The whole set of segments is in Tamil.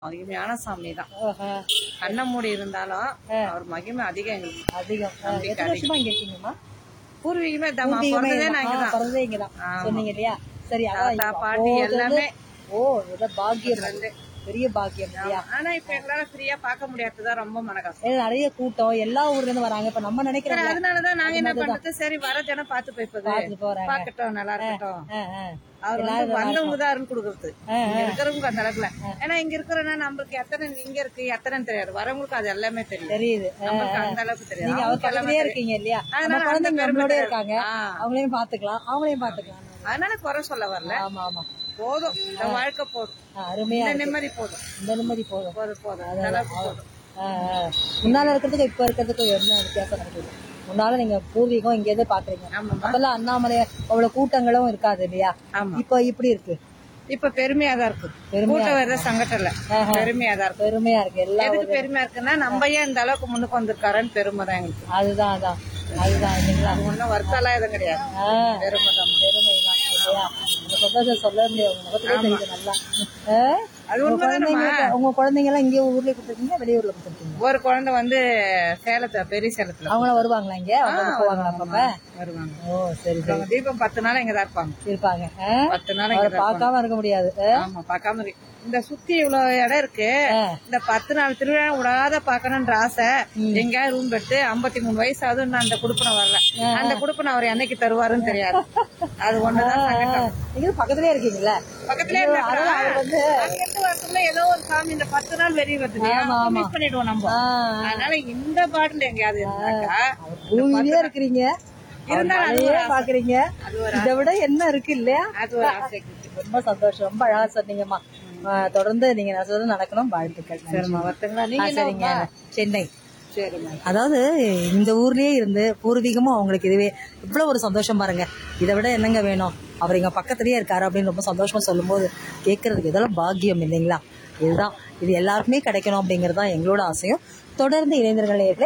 மகிமையான சாமி தான் ஆஹா, கண்ண மூடி இருந்தாலும் அவர் மகிமை அதிகம் எங்களுக்கு அதிகம் ஆ, நம்பிக்கை எத்தனை வருஷமா இங்க இருக்கீங்கம்மா பூர்வீகமே தான் பூர்வீகமே பிறந்ததே இங்க- நான் ஆ, இங்கதான் பிறந்ததே இங்கதான் ஆமா. சொன்னீங்க இல்லையா சரி அதான் தாத்தா இப்ப பாட்டி அப்போது எல்லாமே ஓ ஏதோ பாக்கியம் அது. பெரிய பாக்கியம் இல்லையா ஆனா இப்ப எங்களால ஃப்ரீயா பார்க்க முடியாததுதான் ரொம்ப மனகஷ்டம் ஏன்னா நிறைய கூட்டம் எல்லா ஊர்ல இருந்து வராங்க இப்ப நம்ம நினைக்கிறோம் அதனாலதான் நாங்க என்ன பண்றது சரி வர ஜனம் பார்த்து போய்ப்பது பார்த்துட்டு போறாங்க பாக்கட்டும் நல்லா இருக்கட்டும் ஆ, ஆ. அவர் வந்து வந்தவங்க தான் அருள் கொடுக்கறது ஆ, இங்க இருக்கிறவங்க அந்த அளவுக்குல ஏன்னா இங்க இருக்கிறோம்னா நம்மளுக்கு எத்தனை இங்க இருக்கு எத்தனைன்னு தெரியாது வரவங்களுக்கு அது எல்லாமே தெரியும் தெரியுது ஆ, நம்மளுக்கு அந்த அளவுக்கு தெரியாது நீங்க அவர் அவங்களுக்கு எல்லாமே பக்கத்துலயே தெரியும். இருக்கீங்க இல்லையா நம்ம அதனால அந்த குழந்தைங்க பெருமை நம்மளோட தெரியாது. இருக்காங்க ஆ. அவங்களையும் பாத்துக்கலாம் அவங்களையும் பாத்துக்கலாம் அதனால குறை சொல்ல வரல ஆமா ஆமா போதும் இந்த வாழ்க்கை போதும் ஆ, அருமையா இந்த இருக்கு. நிம்மதி போதும் இந்த நிம்மதி போதும் போதும் போதும் இந்த அளவுக்கு போதும் ஆ, ஆ. முன்னால இருக்கிறதுக்கு இப்ப இருக்கிறதுக்கு என்ன வித்தியாசம் நடக்குது முன்னால நீங்க பூர்வீகம் இங்க இருந்து பாக்குறீங்க ஆமாம்மா அப்பெல்லாம் அண்ணாமலை அவ்வளவு கூட்டங்களும் இருக்காது இல்லையா ஆமா இப்ப இப்படி இருக்கு இப்ப பெருமையா தான் இருக்கு பெருமையா கூட்டம் வேற சங்கடம் இல்ல ஆஹா. பெருமையா தான் இருக்கு பெருமையா இருக்கு எல்லா எதுக்கு பெருமையா இருக்குன்னா நம்ம ஏன் இந்த அளவுக்கு முன்னுக்கு வந்திருக்காருன்னு பெருமை தான் எங்களுக்கு அதுதான் அதான் அதுதான் இல்லைங்களா அது ஒண்ணும் வருத்தம்லாம் எதுவும் கிடையாது ஆ, பெருமை தான் பெருமைதான் இல்லையா இந்த சந்தோஷம் சொல்ல முடியாது உங்க முகத்திலே தெரியுது நல்லா ஆ? அது உங்க உண்மைதானம்மா குழந்தைங்க உங்க குழந்தைங்க எல்லாம் இங்கே ஊர்லயே கொடுத்துருக்கீங்க வெளியூர்ல கொடுத்துருக்கீங்க ஒரு குழந்தை வந்து சேலத்துல பெரிய சேலத்துல அவங்களாம் வருவாங்களா இங்க அவங்க போவாங்களா அப்பப்ப வருவாங்க ஓ சரி சரி அவங்க தீபம் பத்து நாள் இங்கதான் இருப்பாங்க இருப்பாங்க ஆ? பத்து நாள் இங்க அவரை பார்க்காம இருக்க முடியாது ஆ? ஆமா பார்க்காம இருக்கு இந்த சுத்தி இவ்வளவு இடம் இருக்கு ஆ. இந்த பத்து நாள் திருவிழா விடாத பாக்கணும்ன்ற ஆசை எங்கேயாவது ரூம் எடுத்து ஐம்பத்தி மூணு வயசு ஆகுது இன்னும் அந்த குடுப்பனை வரல அந்த குடுப்பனை அவர் என்னைக்கு தருவாருன்னு தெரியாது அது ஒண்ணுதான் சங்கடம். நீங்க பக்கத்துலயே இருக்கீங்களா பக்கத்துல இருந்தா கூட அதனால அவர் வந்து அங்க இருந்து வரக்குள்ள ஏதோ ஒரு சாமி இந்த பத்து நாள் வெளியே வருது ஆமா, ஆமா. மிஸ் பண்ணிடுவோம் நம்ம ஆ, அதனால இந்த பாட்டில் எங்கேயாவது இருந்தாக்கா அவர் பூமியிலே இருக்கிறீங்க இருந்தாலும் அது இருந்தாலே பாக்குறீங்க அது ஒரு இதை விட என்ன இருக்கு இல்லையா அது ஒரு ஆசை ரொம்ப சந்தோஷம் ரொம்ப அழகா சொன்னீங்கம்மா ஆ, தொடர்ந்து நீங்க சொல்றது நடக்கணும் வாழ்த்துக்கள் சரிம்மா வரட்டுங்களா ஆ, நீங்க சரிங்க சென்னை சரிம்மா அதாவது இந்த ஊர்லயே இருந்து பூர்வீகமும் அவங்களுக்கு இதுவே இவ்வளவு ஒரு சந்தோஷம் பாருங்க இதை விட என்னங்க வேணும் அவர் எங்க பக்கத்துலயே இருக்காரு அப்படின்னு ரொம்ப சந்தோஷமா சொல்லும்போது கேட்கறதுக்கு இதெல்லாம் பாக்கியம் இல்லைங்களா இதுதான் இது எல்லாருக்குமே கிடைக்கணும் அப்படிங்கிறது தான் எங்களோட ஆசையும் தொடர்ந்து இளைஞர்கள் நேயர்களே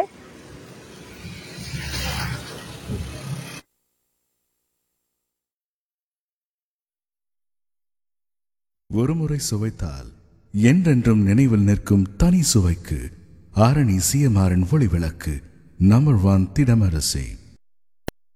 ஒருமுறை சுவைத்தால் என்றென்றும் நினைவில் நிற்கும் தனி சுவைக்கு ஆரணி சிஎம்ஆரின் ஒளி விளக்கு நம்பர் ஒன் திடமரசி